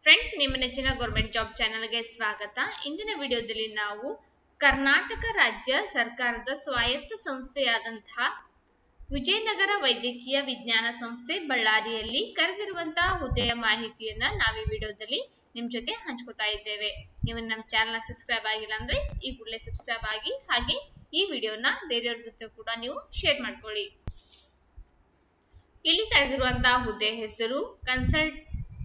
friends ನಿಮ್ಮ ನೆಚ್ಚಿನ government job ಚಾನೆಲ್ಗೆ ಸ್ವಾಗತ ಇಂದಿನ ವಿಡಿಯೋದಲ್ಲಿ ನಾವು ಕರ್ನಾಟಕ ರಾಜ್ಯ ಸರ್ಕಾರದ ಸ್ವಾಯತ್ತ ಸಂಸ್ಥೆಯಾದಂತಹ ವಿಜಯನಗರ ವೈದ್ಯಕೀಯ ವಿಜ್ಞಾನ ಸಂಸ್ಥೆ ಬಳ್ಳಾರಿಯಲ್ಲಿ ಕರೆದಿರುವಂತಹ ಹುದ್ದೆಯ ಮಾಹಿತಿಯನ್ನ ನಾವು ಈ ವಿಡಿಯೋದಲ್ಲಿ ನಿಮ್ ಜೊತೆ ಹಂಚ್ಕೋತಾ ಇದ್ದೇವೆ ನೀವು ನಮ್ಮ ಚಾನೆಲ್ ಸಬ್ಸ್ಕ್ರೈಬ್ ಆಗಿಲ್ಲ ಅಂದ್ರೆ ಈ ಕೂಡಲೇ ಸಬ್ಸ್ಕ್ರೈಬ್ ಆಗಿ ಹಾಗೆ ಈ ವಿಡಿಯೋನ ಬೇರೆಯವ್ರ ಜೊತೆ ಕೂಡ ನೀವು ಶೇರ್ ಮಾಡ್ಕೊಳ್ಳಿ ಇಲ್ಲಿ ಕರೆದಿರುವಂತಹ ಹುದ್ದೆ ಹೆಸರು ಕನ್ಸಲ್ಟ್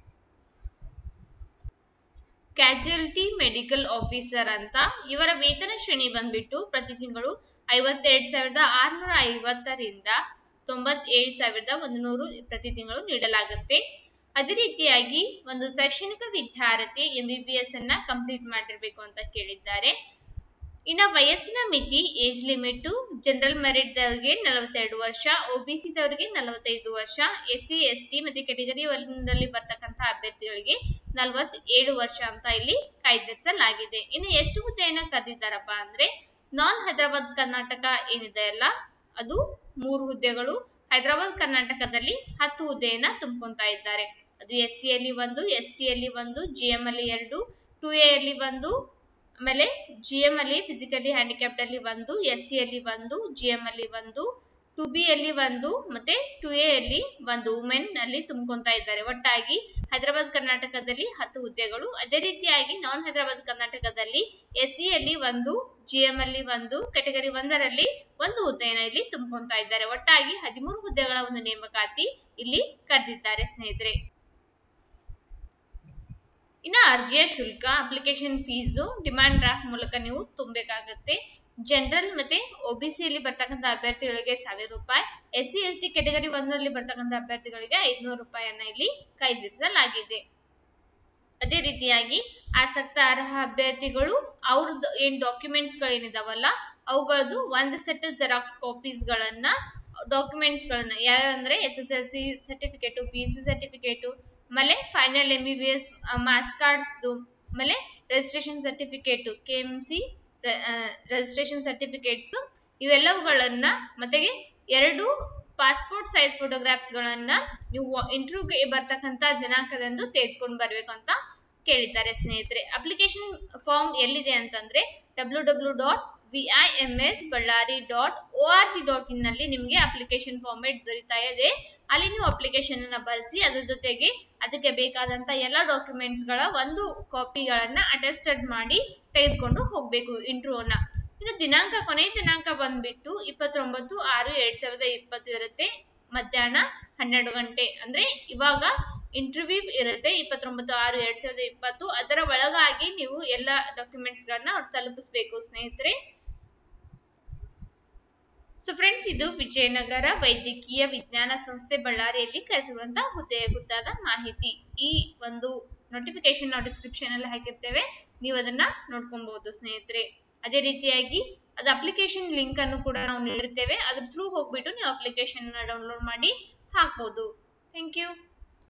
ಕ್ಯಾಜುಯಾಲಿಟಿ ಮೆಡಿಕಲ್ ಆಫೀಸರ್ ಅಂತ ಇವರ ವೇತನ ಶ್ರೇಣಿ ಬಂದ್ಬಿಟ್ಟು ಪ್ರತಿ ತಿಂಗಳು ಐವತ್ತೆರಡು ಸಾವಿರದ ಆರ್ನೂರ ಐವತ್ತರಿಂದ ತೊಂಬತ್ತೇಳು ಸಾವಿರದ ಒಂದು ನೂರು ಪ್ರತಿ ತಿಂಗಳು ನೀಡಲಾಗುತ್ತೆ ಅದೇ ರೀತಿಯಾಗಿ ಒಂದು ಶೈಕ್ಷಣಿಕ ವಿದ್ಯಾರ್ಥಿ ಎಂ ಬಿ ಬಿ ಎಸ್ ಅನ್ನ ಕಂಪ್ಲೀಟ್ ಮಾಡಿರ್ಬೇಕು ಅಂತ ಕೇಳಿದ್ದಾರೆ ಇನ್ನ ವಯಸ್ಸಿನ ಮಿತಿ ಏಜ್ ಲಿಮಿಟ್ ಜನರಲ್ ಮೆರಿಟ್ ದವರಿಗೆ ನಲವತ್ತೆರಡು ವರ್ಷ ಒಬಿಸಿ ದವರಿಗೆ ನಲವತ್ತೈದು ವರ್ಷ ಎಸ್ ಸಿ ಎಸ್ ಟಿ ಮತ್ತೆ ಕೆಟಗರಿ ಒಂದರಲ್ಲಿ ಬರ್ತಕ್ಕಂತಹ ಅಭ್ಯರ್ಥಿಗಳಿಗೆ ನಲವತ್ತೇಳು ವರ್ಷ ಅಂತ ಇಲ್ಲಿ ಕಾಯ್ದಿರಿಸಲಾಗಿದೆ ಇನ್ನು ಎಷ್ಟು ಹುದ್ದೆಯನ್ನ ಕರೆದಿದ್ದಾರಪ್ಪ ಅಂದ್ರೆ ನಾನ್ ಹೈದರಾಬಾದ್ ಕರ್ನಾಟಕ ಏನಿದೆ ಅಲ್ಲ ಅದು ಮೂರು ಹುದ್ದೆಗಳು ಹೈದರಾಬಾದ್ ಕರ್ನಾಟಕದಲ್ಲಿ ಹತ್ತು ಹುದ್ದೆಯನ್ನ ತುಂಬ್ಕೊಂತಾ ಇದ್ದಾರೆ ಅದು ಎಸ್ ಸಿ ಅಲ್ಲಿ ಒಂದು ಎಸ್ ಟಿ ಅಲ್ಲಿ ಒಂದು ಜಿ ಎಂ ಅಲ್ಲಿ ಎರಡು ಟು ಎ ಅಲ್ಲಿ ಒಂದು ಆಮೇಲೆ ಜಿ ಎಂ ಅಲ್ಲಿ ಫಿಸಿಕಲಿ ಹ್ಯಾಂಡಿಕ್ಯಾಪ್ಟ್ ಅಲ್ಲಿ ಒಂದು ಎಸ್ ಸಿ ಅಲ್ಲಿ ಒಂದು ಜಿ ಎಂ ಅಲ್ಲಿ ಒಂದು ಟು ಬಿ ಅಲ್ಲಿ ಒಂದು ಮತ್ತೆ ಟು ಎ ಅಲ್ಲಿ ಒಂದು ವುಮೆನ್ ಅಲ್ಲಿ ತುಂಬ್ಕೊಂತಾ ಇದ್ದಾರೆ ಒಟ್ಟಾಗಿ ಹೈದರಾಬಾದ್ ಕರ್ನಾಟಕದಲ್ಲಿ ಹತ್ತು ಹುದ್ದೆಗಳು ಅದೇ ರೀತಿಯಾಗಿ ನಾನ್ ಹೈದರಾಬಾದ್ ಕರ್ನಾಟಕದಲ್ಲಿ ಎಸ್ ಸಿ ಅಲ್ಲಿ ಒಂದು ಜಿ ಎಂ ಅಲ್ಲಿ ಒಂದು ಕೆಟಗರಿ ಒಂದರಲ್ಲಿ ಒಂದು ಹುದ್ದೆಯನ್ನ ಇಲ್ಲಿ ತುಂಬ್ಕೊಂತಾ ಇದ್ದಾರೆ ಒಟ್ಟಾಗಿ ಹದಿಮೂರು ಹುದ್ದೆಗಳ ಒಂದು ನೇಮಕಾತಿ ಇಲ್ಲಿ ಕರೆದಿದ್ದಾರೆ ಸ್ನೇಹಿತರೆ ಇನ್ನ ಅರ್ಜಿಯ ಶುಲ್ಕ ಅಪ್ಲಿಕೇಶನ್ ಫೀಸು ಡಿಮಾಂಡ್ ಡ್ರಾಫ್ಟ್ ಮೂಲಕ ನೀವು ತುಂಬಬೇಕಾಗತ್ತೆ ಜನರಲ್ ಮತ್ತೆ ಒಬಿಸಿ ಅಲ್ಲಿ ಬರ್ತಕ್ಕಂಥ ಅಭ್ಯರ್ಥಿಗಳಿಗೆ ಸಾವಿರ ರೂಪಾಯಿ S C S T category ಒಂದರಲ್ಲಿ ಬರ್ತಕ್ಕಂಥ ಅಭ್ಯರ್ಥಿಗಳಿಗೆ ಐದ್ನೂರು ರೂಪಾಯಿಯನ್ನ ಇಲ್ಲಿ ಕಾಯ್ದಿರಿಸಲಾಗಿದೆ ಅದೇ ರೀತಿಯಾಗಿ ಆಸಕ್ತ ಅರ್ಹ ಅಭ್ಯರ್ಥಿಗಳು ಅವ್ರದ್ದು ಏನ್ ಡಾಕ್ಯುಮೆಂಟ್ಸ್ ಗಳೇನಿದಾವಲ್ಲ ಅವುಗಳದ್ದು ಒಂದು ಸೆಟ್ ಜೆರಾಕ್ಸ್ ಕಾಪೀಸ್ ಗಳನ್ನ ಡಾಕ್ಯುಮೆಂಟ್ಸ್ ಗಳನ್ನ ಯಾವ್ಯಾವಂದ್ರೆ S S L C certificate P U C certificate ಆಮೇಲೆ final M B B S marks cards ಆಮೇಲೆ registration certificate K M C registration certificates ಇವೆಲ್ಲವುಗಳನ್ನ ಮತ್ತೆ ಎರಡು ಪಾಸ್ಪೋರ್ಟ್ ಸೈಜ್ ಫೋಟೋಗ್ರಾಫ್ಸ್ ಗಳನ್ನ ನೀವು ಇಂಟರ್ವ್ಯೂಗೆ ಬರ್ತಕ್ಕಂತ ದಿನಾಂಕದಂದು ತೆಗೆದುಕೊಂಡು ಬರ್ಬೇಕು ಅಂತ ಕೇಳಿದ್ದಾರೆ ಸ್ನೇಹಿತರೆ ಅಪ್ಲಿಕೇಶನ್ ಫಾರ್ಮ್ ಎಲ್ಲಿದೆ ಅಂತಂದ್ರೆ W W dot V I M S Bellary dot O R G dot in ನಲ್ಲಿ ನಿಮಗೆ ಅಪ್ಲಿಕೇಶನ್ ಫಾರ್ಮೇಟ್ ದೊರೀತಾ ಇದೆ ಅಲ್ಲಿ ನೀವು ಅಪ್ಲಿಕೇಶನ್ ಅನ್ನ ಬರೆಸಿ ಅದ್ರ ಜೊತೆಗೆ ಅದಕ್ಕೆ ಬೇಕಾದಂತ ಎಲ್ಲ ಡಾಕ್ಯುಮೆಂಟ್ಸ್ ಗಳ ಒಂದು ಕಾಪಿಗಳನ್ನ ಅಟೆಸ್ಟೆಡ್ ಮಾಡಿ ತೆಗೆದುಕೊಂಡು ಹೋಗ್ಬೇಕು ಇಂಟರ್ವ್ಯೂನ ಇನ್ನು ದಿನಾಂಕ ಕೊನೆ ದಿನಾಂಕ ಬಂದ್ಬಿಟ್ಟು ಇಪ್ಪತ್ತೊಂಬತ್ತು ಆರು ಎರಡ್ ಸಾವಿರದ ಇಪ್ಪತ್ತು ಇರುತ್ತೆ ಮಧ್ಯಾಹ್ನ ಹನ್ನೆರಡು ಗಂಟೆ ಅಂದ್ರೆ ಇವಾಗ ಇಂಟರ್ವ್ಯೂ ಇರುತ್ತೆ ಇಪ್ಪತ್ತೊಂಬತ್ತು ಆರು ಎರಡ್ ಸಾವಿರದ ಇಪ್ಪತ್ತು ಅದರ ಒಳಗಾಗಿ ನೀವು ಎಲ್ಲ ಡಾಕ್ಯುಮೆಂಟ್ಸ್ ಗಳನ್ನ ಅವ್ರು ತಲುಪಿಸ್ಬೇಕು ಸ್ನೇಹಿತರೆ ಸೊ ಫ್ರೆಂಡ್ಸ್ ಇದು ವಿಜಯನಗರ ವೈದ್ಯಕೀಯ ವಿಜ್ಞಾನ ಸಂಸ್ಥೆ ಬಳ್ಳಾರಿಯಲ್ಲಿ ಕರೆದಿರುವಂತಹ ಹುದ್ದೆಯ ಕುರಿತಾದ ಮಾಹಿತಿ ಈ ಒಂದು ನೋಟಿಫಿಕೇಶನ್ ನಾವು ಡಿಸ್ಕ್ರಿಪ್ಷನ್ ಅಲ್ಲಿ ಹಾಕಿರ್ತೇವೆ ನೀವು ಅದನ್ನ ನೋಡ್ಕೊಬಹುದು ಸ್ನೇಹಿತರೆ ಅದೇ ರೀತಿಯಾಗಿ ಅದು ಅಪ್ಲಿಕೇಶನ್ ಲಿಂಕ್ ಅನ್ನು ಕೂಡ ನಾವು ನೀಡಿರ್ತೇವೆ ಅದ್ರ ಥ್ರೂ ಹೋಗ್ಬಿಟ್ಟು ನೀವು ಅಪ್ಲಿಕೇಶನ್ ಡೌನ್ಲೋಡ್ ಮಾಡಿ ಹಾಕ್ಬೋದು ಥ್ಯಾಂಕ್ ಯು